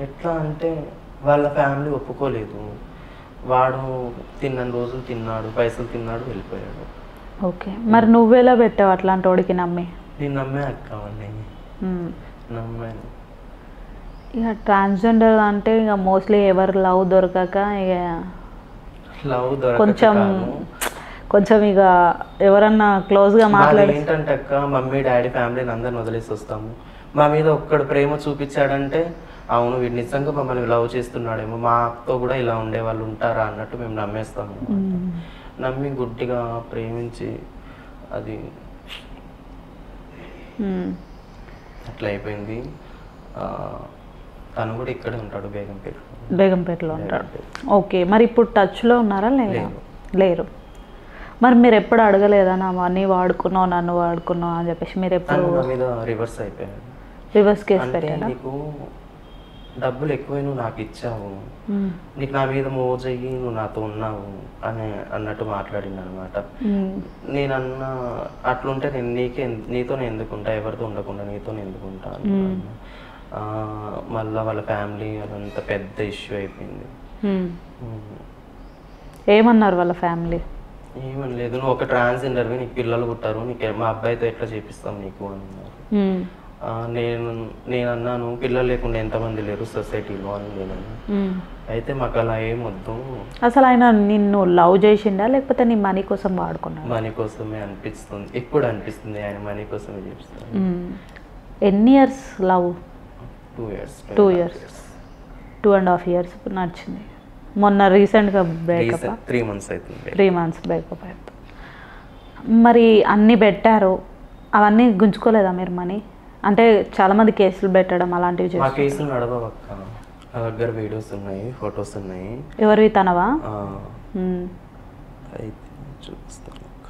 ఎట్లా అంటే వాళ్ళ ఫ్యామిలీ ఒప్పుకోలేదు వాడు తిన్నన్ని రోజులు తిన్నాడు పైసలు తిన్నాడు వెళ్ళిపోయాడు ఓకే మరి నువ్వెలా పెట్టావు అట్లాంటి వాడికి నమ్మి నేను నమ్మే అక్కవండి ఉమ్. నమ్మాను ఇక ట్రాన్స్జెండర్ అంటే ఇక మోస్ట్లీ ఎవరు లవ్ దొరకక ఇక లవ్ దొరకక కొంచెం కాదు. కొంచెం ఇక ఎవరన్నా క్లోజ్గా మాది మాట్లాడి ఏంటంటే అక్క మమ్మీ డాడీ ఫ్యామిలీని అందరిని వదిలేసి వస్తాము మా మీద ఒక్కడు ప్రేమ చూపించాడంటే అవును వీడు నిజంగా మమ్మల్ని లవ్ చేస్తున్నాడేమో మాతో కూడా ఇలా ఉండే వాళ్ళు ఉంటారా అన్నట్టు మేము నమ్మేస్తాము ఉమ్. నమ్మి గుడ్డిగా ప్రేమించి అది ఉమ్. అట్లా అయిపోయింది ఆ, తను కూడా ఇక్కడే ఉంటాడు బేగంపేట బేగంపేటలో ఉంటాడు ఓకే మరి ఇప్పుడు టచ్లో ఉన్నారా లేదా లేరు. లేరు మరి మీరు ఎప్పుడు అడగలేదా నా మనీ వాడుకున్నావు నన్ను వాడుకున్నావు అని చెప్పేసి మీరు ఎప్పుడు తను నా మీద రివర్స్ అయిపోయాడు రివర్స్ కేసు అంటే పెట్టారా నీకు డబ్బులు ఎక్కువ నువ్వు నాకు ఇచ్చావు ఉమ్. నీకు నా మీద మోజయ్యి నువ్వు నాతో ఉన్నావు అని అన్నట్టు మాట్లాడింది అనమాట ఉమ్. నేను అన్న అట్లుంటే నేను నీకే నీతో ఎందుకు ఉంటా ఎవరితో ఉండకుండా నీతో ఎందుకు ఉంటా మ్మ్. ఆ, మళ్ళా వాళ్ళ ఫ్యామిలీ అదంతా పెద్ద ఇష్యూ అయిపోయింది ఉమ్. మ్మ్. ఏమన్నారు వాళ్ళ ఫ్యామిలీ ఏమని లేదు నువ్వు ఒక ట్రాన్స్జెండర్వి నీకు పిల్లలు పుట్టారు నీకు మా అబ్బాయితో ఎట్లా చేపిస్తాం నీకు అని అన్నారు ఉమ్. ఆ, నేను నేను అన్నాను పిల్లలు లేకుండా ఎంతమంది లేరు సొసైటీలో అని నేను అన్నా. ఉమ్. అయితే మాకు అలా ఏం వద్దు అసలు ఆయన నిన్ను లవ్ చేసిండా లేకపోతే నీ మనీ కోసం వాడుకున్నాడు మనీ కోసమే అనిపిస్తుంది ఇప్పుడు అనిపిస్తుంది ఆయన మనీ కోసమే చేపిస్తాను ఎన్ని years love two years Two years. Two and half years నడిచింది మొన్న రీసెంట్గా బ్రేకప్ త్రీ మంత్స్ అవుతుంది త్రీ మంత్స్ బ్రేకప్ అయిపోయింది మరి అన్నీ పెట్టారు అవన్నీ గుంజుకోలేదా మీరు మనీ అంటే చాలామంది కేసులు పెట్టడం అలాంటివి మా చేస్తారు కేసులు నడవక్క నా దగ్గర వీడియోస్ ఉన్నాయి ఫొటోస్ ఉన్నాయి ఎవరివి తనవా ఆ, మ్మ్. అయితే చూపిస్తాను అక్క.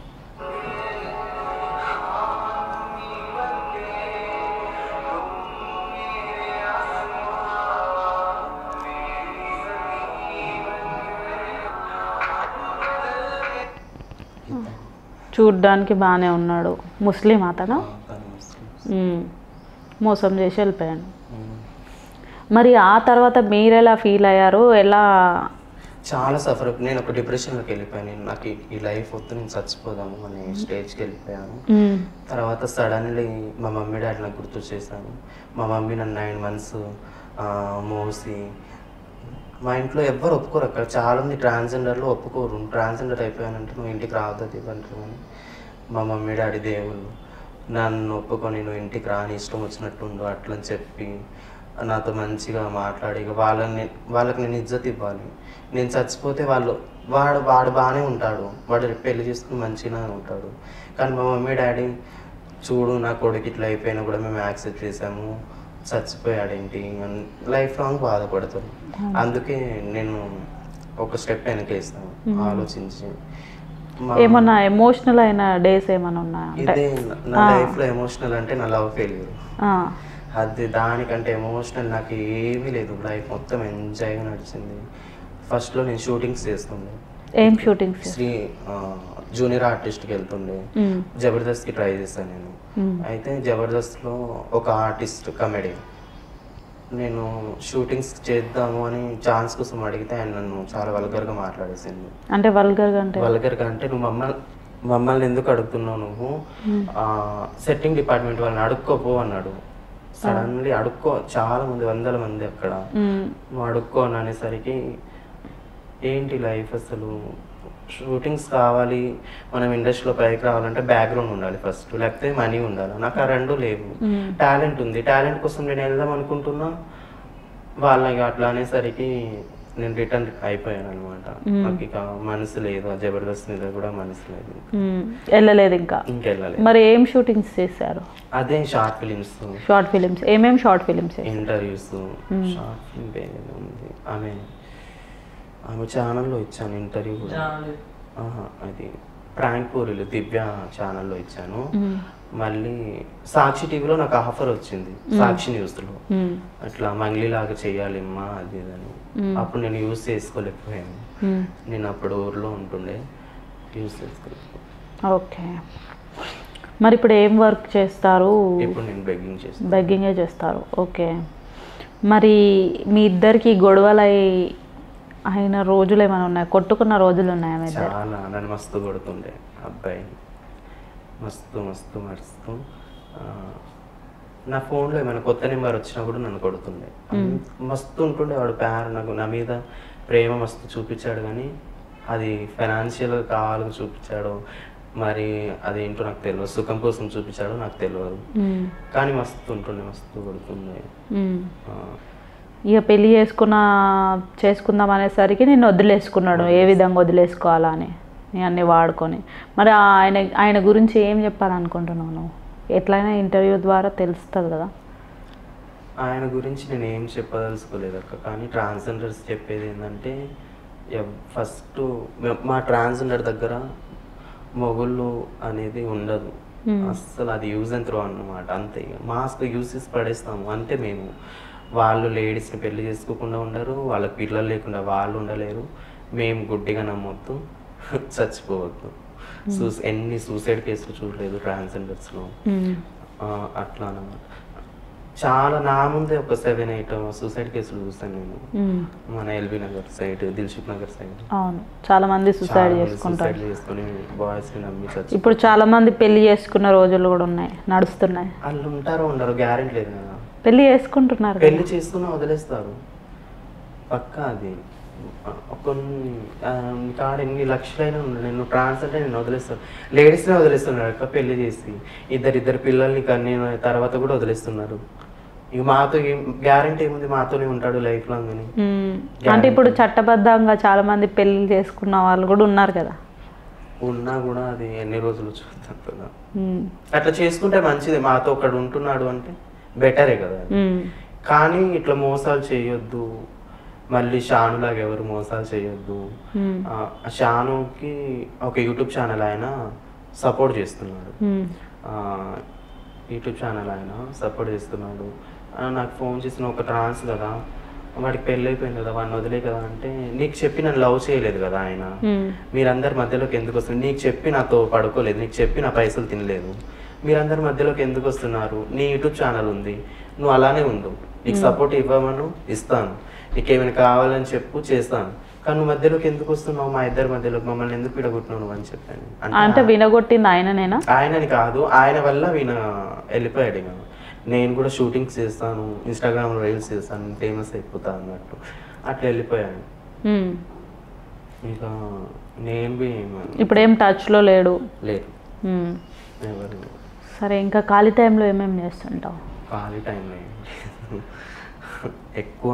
చూడ్డానికి బాగానే ఉన్నాడు ముస్లిం అతను ఆ, తను ముస్లిం. మ్మ్. మోసం చేసి వెళ్ళిపోయాను మ్మ్. మరి ఆ తర్వాత మీరు ఎలా ఫీల్ అయ్యారు ఎలా చాలా సఫర్ నేను ఒక డిప్రెషన్లోకి వెళ్ళిపోయాను నేను నాకు ఈ- ఈ లైఫ్ వద్దు నేను చచ్చిపోదాము అనే స్టేజ్కి వెళ్ళిపోయాను మ్మ్. తర్వాత సడన్లీ మా మమ్మీ డాడీ నాకు గుర్తు చేశాను మా మమ్మీ నన్ను నైన్ మంత్స్ మోసి మా ఇంట్లో ఎవ్వరు ఒప్పుకోరు అక్కడ చాలా మంది ట్రాన్స్జెండర్లో ఒప్పుకోరు ట్రాన్స్జెండర్ అయిపోయానంటే నువ్వు ఇంటికి రావద్దు ఇవ్వంటారు కానీ మా మమ్మీ డాడీ దేవుళ్ళు నన్ను ఒప్పుకొని నువ్వు ఇంటికి రాని ఇష్టం వచ్చినట్టు ఉండు అట్లా అని చెప్పి నాతో మంచిగా మాట్లాడి ఇక వాళ్ళని వాళ్ళకి నేను ఇజ్జత్ ఇవ్వాలి నేను చచ్చిపోతే వాళ్ళు వాడు వాడు బాగానే ఉంటాడు వాడు రేపు పెళ్లి చేసుకుని మంచిగానే ఉంటాడు కానీ మా మమ్మీ డాడీ చూడు నా కొడుకు ఇట్లా అయిపోయినా కూడా మేము యాక్సెప్ట్ చేసాము చచ్చిపోయాడు ఏంటి లైఫ్ లాంగ్ బాధపడతారు అందుకే నేను ఒక స్టెప్ వెనకేస్తాను ఆలోచించి మా- ఏమన్నా ఎమోషనల్ అయిన డేస్ ఏమైనా ఉన్నాయా అంటే ఇదే నా- నా లైఫ్లో ఎమోషనల్ అంటే నా లవ్ ఫెయిల్యూర్ ఆ, అది దానికంటే ఎమోషనల్ నాకు ఏమీ లేదు లైఫ్ మొత్తం ఎంజాయ్గా నడిచింది ఫస్ట్లో నేను షూటింగ్స్ చేస్తుండే ఏం షూటింగ్స్ శ్రీ జూనియర్ ఆర్టిస్ట్కి వెళ్తుండే మ్మ్. జబర్దస్త్కి ట్రై చేశాను నేను మ్మ్. అయితే జబర్దస్త్లో ఒక ఆర్టిస్ట్ కమెడీ నేను షూటింగ్స్ చేద్దాము అని ఛాన్స్ కోసం అడిగితే ఆయన నన్ను చాలా వల్గర్గా మాట్లాడేసింది అంటే వల్గర్గా అంటే వల్గర్గా అంటే నువ్వు మమ్మల్ని మమ్మల్ని ఎందుకు అడుగుతున్నావు నువ్వు సెట్టింగ్ డిపార్ట్మెంట్ వాళ్ళని అడుక్కోపో అన్నాడు సడన్లీ అడుక్కో చాలా మంది వందల మంది అక్కడ మ్మ్. నువ్వు అడుక్కో అని అనేసరికి ఏంటి లైఫ్ అసలు షూటింగ్స్ కావాలి మనం ఇండస్ట్రీలో పైకి రావాలంటే బ్యాక్గ్రౌండ్ ఉండాలి ఫస్ట్ లేకపోతే మనీ ఉండాలి నాకు ఆ రెండు లేవు మ్మ్. టాలెంట్ ఉంది టాలెంట్ కోసం నేను వెళ్దాం అనుకుంటున్నా వాళ్ళకి అట్లా అనేసరికి నేను రిటర్న్ అయిపోయాను అనమాట నాకు ఇక మనసు లేదు ఆ జబర్దస్త్ మీద కూడా మనసు లేదు మ్మ్. వెళ్ళలేదు ఇంకా ఇంకెళ్ళలేదు మరి ఏం షూటింగ్స్ చేశారు అదే షార్ట్ ఫిలిమ్స్ షార్ట్ ఫిలిమ్స్ ఏమేం short films interviews short film పేరు ఉంది ఆమె ఆమె ఛానల్లో ఇచ్చాను ఇంటర్వ్యూ కూడా ఆహా, అది ప్రాంక్ పూరీలు దివ్య ఛానల్లో ఇచ్చాను మళ్ళీ సాక్షి టీవీలో నాకు ఆఫర్ వచ్చింది సాక్షి న్యూస్లో అట్లా మంగ్లీలాగా చేయాలి అమ్మా అది ఇది అని అప్పుడు నేను యూస్ చేసుకోలేకపోయాను నేను అప్పుడు ఊర్లో ఉంటుండే యూస్ చేసుకోలేకపోయాను ఓకే మరి ఇప్పుడు ఏం వర్క్ చేస్తారు ఇప్పుడు నేను బెగ్గింగ్ చేస్తాను బెగ్గింగే చేస్తారు ఓకే మరి మీ ఇద్దరికి గొడవలు అయి- అయిన రోజులు ఏమైనా ఉన్నాయి కొట్టుకున్న రోజులు ఉన్నాయా మీ ఇద్దరు చాలా నన్ను మస్తు కొడుతుండే అబ్బాయి మస్తు మస్తు మస్తు ఆ, నా ఫోన్లో ఏమైనా కొత్త నెంబర్ వచ్చినా కూడా నన్ను కొడుతుండే మస్తు ఉంటుండే వాడు ప్యార్ నాకు నా మీద ప్రేమ మస్తు చూపించాడు కానీ అది ఫైనాన్షియల్ కావాలని చూపించాడు మరి అదేంటో నాకు తెలియదు సుఖం కోసం చూపించాడో నాకు తెలియదు మ్మ్. కానీ మస్తు ఉంటుండే మస్తు కొడుతుండే మ్మ్. ఆ, ఇక పెళ్లి చేసుకున్న చేసుకుందాం అనేసరికి నేను వదిలేసుకున్నాడు ఏ విధంగా వదిలేసుకోవాలా అని నీ అన్ని వాడుకొని మరి ఆయన ఆయన గురించి ఏం చెప్పాలనుకుంటున్నావు నువ్వు ఎట్లయినా ఇంటర్వ్యూ ద్వారా తెలుస్తుంది కదా ఆయన గురించి నేను ఏం చెప్పదలుచుకోలేదు అక్క కానీ ట్రాన్స్జెండర్స్ చెప్పేది ఏంటంటే ఫస్ట్ మా ట్రాన్స్జెండర్ దగ్గర మొగుళ్ళు అనేది ఉండదు Hmm. అస్సలు అది యూజ్ అండ్ త్రో అన్నమాట అంతే ఇక మాస్క్ యూజ్ చేసి పడేస్తాము అంతే మేము వాళ్ళు లేడీస్ని పెళ్లి చేసుకోకుండా ఉండరు వాళ్ళకి పిల్లలు లేకుండా వాళ్ళు ఉండలేరు మేము గుడ్డిగా నమ్మొద్దు చచ్చిపోవద్దు సూస్ ఎన్ని సూసైడ్ కేసులు చూడలేదు ట్రాన్స్జెండర్స్లో మ్మ్. ఆ, అట్లా అన్నమాట చాలా నా ముందే ఒక సెవెన్ ఎయిట్ సూసైడ్ కేసులు చూస్తాను నేను మ్మ్. మన LB Nagar side Dilsukh Nagar side అవును చాలా మంది సూసైడ్ చేసుకుంటారు సూసైడ్ చేసుకుని బాయ్స్ ని నమ్మి చచ్చి ఇప్పుడు చాలా మంది పెళ్లి చేసుకున్న రోజులు కూడా ఉన్నాయి నడుస్తున్నాయి వాళ్ళు ఉంటారో ఉండరు గ్యారెంటీ లేదు కదా పెళ్లి చేసుకుంటున్నారు కదా. పెళ్లి చేసుకున్నా వదిలేస్తారు పక్కా అది ఆ, కొన్ని ఆ, కాడ ఎన్ని లక్షలైనా ఉండు నేను ట్రాన్స్ అంటే నేను వదిలేస్తాను లేడీస్నే వదిలేస్తున్నారు అక్క పెళ్లి చేసి ఇద్దరు ఇద్దరు పిల్లల్ని కన్నీ తర్వాత కూడా వదిలేస్తున్నారు ఇక మాతో ఏం గ్యారంటీ ఏముంది మాతోనే ఉంటాడు లైఫ్ లాంగ్ అని మ్మ్. అంటే ఇప్పుడు చట్టబద్ధంగా చాలా మంది పెళ్లి చేసుకున్న వాళ్ళు కూడా ఉన్నారు కదా ఉన్నా కూడా అది ఎన్ని రోజులు చూద్దాం కదా మ్మ్. అట్లా చేసుకుంటే మంచిది మాతో ఒకడు ఉంటున్నాడు అంటే బెటరే కదా అది. మ్మ్. కానీ ఇట్లా మోసాలు చేయొద్దు మళ్ళీ షానులాగా ఎవరు మోసాలు చేయొద్దు మ్మ్. ఆ, ఆ షానుకి ఒక యూట్యూబ్ ఛానల్ ఆయన సపోర్ట్ చేస్తున్నాడు మ్మ్. ఆ, యూట్యూబ్ ఛానల్ ఆయన సపోర్ట్ చేస్తున్నాడు ఆ, నాకు ఫోన్ చేసిన ఒక ట్రాన్స్ కదా వాడికి పెళ్ళి అయిపోయింది కదా వాడిని వదిలే కదా అంటే నీకు చెప్పి నన్ను లవ్ చేయలేదు కదా ఆయన మ్మ్. మీరందరి మధ్యలోకి ఎందుకు వస్తున్నారు నీకు చెప్పి నాతో పడుకోలేదు నీకు చెప్పి నా పైసలు తినలేదు మీరందరి మధ్యలోకి ఎందుకు వస్తున్నారు నీ యూట్యూబ్ ఛానల్ ఉంది నువ్వు అలానే ఉండు నీకు సపోర్ట్ ఇవ్వమను ఇస్తాను నీకు ఏమైనా కావాలని చెప్పు చేస్తాను కానీ నువ్వు మధ్యలోకి ఎందుకు వస్తున్నావు మా ఇద్దరి మధ్యలోకి మమ్మల్ని ఎందుకు విడగొట్టినావు నువ్వు అని చెప్పాను అంటే వినగొట్టింది ఆయననేనా ఆయనని కాదు ఆయన వల్ల ఈయన వెళ్ళిపోయాడు ఇక నేను కూడా షూటింగ్స్ చేస్తాను ఇన్స్టాగ్రామ్లో రీల్స్ చేస్తాను ఫేమస్ అయిపోతా అన్నట్టు అట్లా వెళ్ళిపోయాడు మ్మ్. ఇక నేను బి ఏమ- ఇప్పుడు ఏం టచ్లో లేడు లేదు మ్మ్. ఎవరు సరే ఇంకా ఖాళీ టైంలో ఏమేమి చేస్తుంటావు ఖాళీ టైంలో ఏం లేదు. ఎక్కువ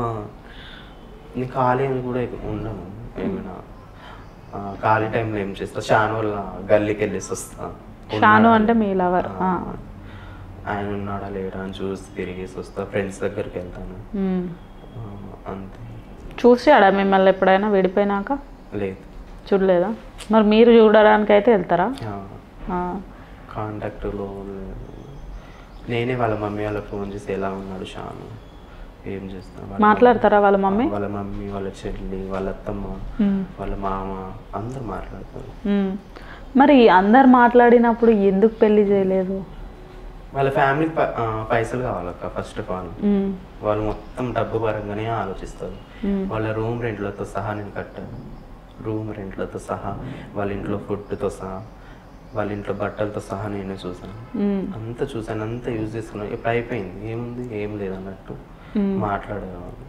నీ ఖాళీ అని కూడా ఎక్కువ ఉండను ఏమైనా ఆ, ఖాళీ టైంలో ఏం చేస్తా షాను వల్ల గల్లీకి వెళ్ళేసి వస్తా షాను ఉన్నాడా అంటే మీ లవర్ ఆ, ఆయన ఉన్నాడా లేడా అని చూసి తిరిగేసి వస్తా ఫ్రెండ్స్ దగ్గరికి వెళ్తాను ఆ, అంతే చూసాడా మిమ్మల్ని ఎప్పుడైనా విడిపోయినాక లేదు చూడలేదా మరి మీరు చూడడానికి అయితే వెళ్తారా ఆ, ఆ. కాంటాక్ట్లో లేదు. నేనే వాళ్ళ మమ్మీ వాళ్ళకి ఫోన్ చేసి ఎలా ఉన్నాడు షాను ఏం చేస్తాను వాళ్ళ మాట్లాడతారా వాళ్ళ మమ్మీ వాళ్ళ మమ్మీ వాళ్ళ చెల్లి వాళ్ళ అత్తమ్మ మ్మ్. వాళ్ళ మామ అందరు మాట్లాడతారు మ్మ్. మరి అందరు మాట్లాడినప్పుడు ఎందుకు పెళ్లి చేయలేదు వాళ్ళ ఫ్యామిలీ పైసలు కావాలక్క ఫస్ట్ ఆఫ్ ఆల్ మ్మ్. వాళ్ళు మొత్తం డబ్బు పరంగానే ఆలోచిస్తారు మ్మ్. వాళ్ళ రూమ్ రెంట్లతో సహా నేను కట్టాను రూమ్ రెంట్లతో సహా వాళ్ళ ఇంట్లో ఫుడ్తో సహా వాళ్ళ ఇంట్లో బట్టలతో సహా నేనే చూసాను మ్మ్. అంతా చూసాను అంతా యూజ్ చేసుకున్నాను ఇప్పుడు అయిపోయింది ఏముంది ఏం లేదు అన్నట్టు మ్మ్. మాట్లాడేవాళ్ళు